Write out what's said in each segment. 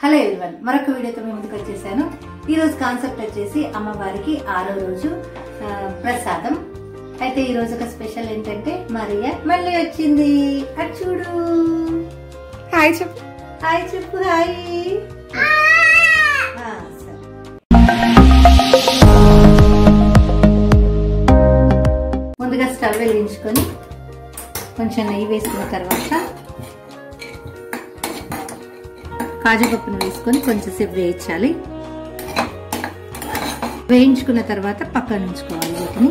Hello everyone మరొక వీడియోతో మేము ముందుకు వచ్చేసాను ఈ రోజు కాన్సెప్ట్ వచ్చేసి అమ్మవారికి ఆరో రోజు ఆ, ప్రసాదం అయితే ఈ రోజు ఒక స్పెషల్ ఏంటంటే మరియా మళ్ళీ వచ్చింది అటు చూడు హాయ్ చెప్పు హాయ్ చెప్పు హాయ్ ఆ, సరే. ముందుగా స్టవ్ వెలిగించుకొని కొంచెం నెయ్యి వేసుకున్న తర్వాత కాజు పప్పును వేసుకొని కొంచెంసేపు వేయించాలి వేయించుకున్న తర్వాత పక్కన ఉంచుకోవాలి వీటిని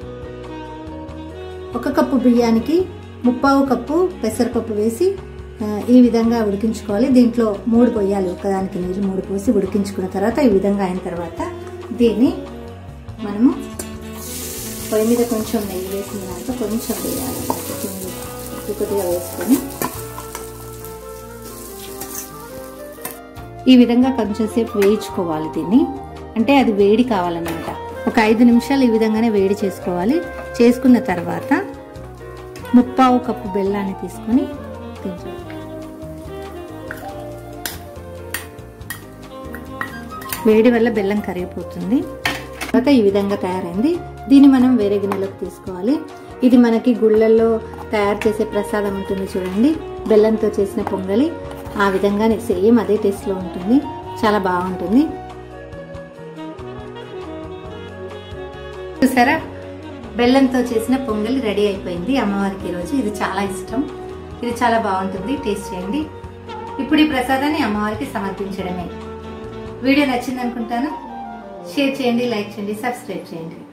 ఒక కప్పు బియ్యానికి ముప్పావు కప్పు పెసరపప్పు వేసి ఆ, ఈ విధంగా ఉడికించుకోవాలి దీంట్లో మూడు పొయ్యాలి ఒకదానికి నీళ్ళు మూడు పోసి ఉడికించుకున్న తర్వాత ఈ విధంగా అయిన తర్వాత దీన్ని మనము పొయ్యి మీద కొంచెం నెయ్యి వేసిన దాంట్లో కొంచెం వేయాలి కొద్దిగా కొద్దిగా వేసుకొని ఈ విధంగా కొంచెం సేపు వేయించుకోవాలి దీన్ని అంటే అది వేడి కావాలన్నమాట ఒక ఐదు నిమిషాలు ఈ విధంగానే వేడి చేసుకోవాలి చేసుకున్న తర్వాత ముప్పావు కప్పు బెల్లాన్ని తీసుకొని దించాలి వేడి వల్ల బెల్లం కరిగిపోతుంది తర్వాత ఈ విధంగా తయారైంది దీన్ని మనం వేరే గిన్నెలోకి తీసుకోవాలి ఇది మనకి గుళ్ళల్లో తయారు చేసే ప్రసాదం ఉంటుంది చూడండి బెల్లంతో చేసిన పొంగలి ఆ విధంగానే సేమ్ అదే టేస్ట్లో ఉంటుంది చాలా బాగుంటుంది చూసారా బెల్లంతో చేసిన పొంగలి రెడీ అయిపోయింది అమ్మవారికి ఈరోజు ఇది చాలా ఇష్టం ఇది చాలా బాగుంటుంది టేస్ట్ చేయండి ఇప్పుడు ఈ ప్రసాదాన్ని అమ్మవారికి సమర్పించడమే వీడియో నచ్చింది అనుకుంటాను షేర్ చేయండి లైక్ చేయండి సబ్స్క్రైబ్ చేయండి